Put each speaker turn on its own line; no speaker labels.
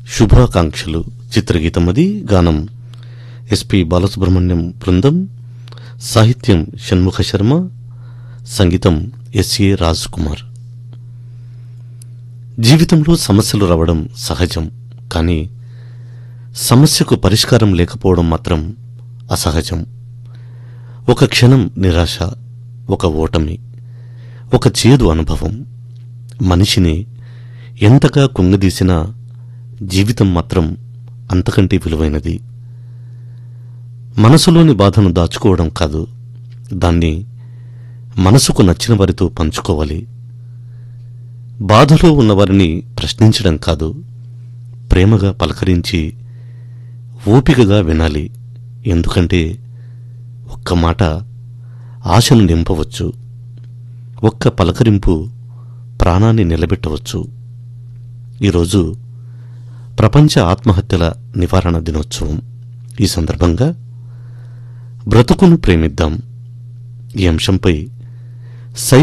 శుభాకాంక్షలు చిత్రగీతం అది గానం ఎస్పి బాలసుబ్రహ్మణ్యం బృందం సాహిత్యం షణ్ముఖ శర్మ సంగీతం ఎస్ఏ రాజ్ కుమార్ జీవితంలో సమస్యలు రావడం సహజం కానీ సమస్యకు పరిష్కారం లేకపోవడం మాత్రం అసహజం ఒక క్షణం నిరాశ ఒక ఓటమి ఒక చేదు అనుభవం మనిషిని ఎంతగా కుంగదీసినా జీవితం మాత్రం అంతకంటే విలువైనది మనసులోని బాధను దాచుకోవడం కాదు దాన్ని మనసుకు నచ్చిన వారితో పంచుకోవాలి బాధలో ఉన్నవారిని ప్రశ్నించడం కాదు ప్రేమగా పలకరించి ఓపికగా వినాలి ఎందుకంటే ఒక్క మాట ఆశను నింపవచ్చు ఒక్క పలకరింపు ప్రాణాన్ని నిలబెట్టవచ్చు ఈరోజు ప్రపంచ ఆత్మహత్యల నివారణ దినోత్సవం ఈ సందర్భంగా బ్రతుకును ప్రేమిద్దాం ఈ అంశంపై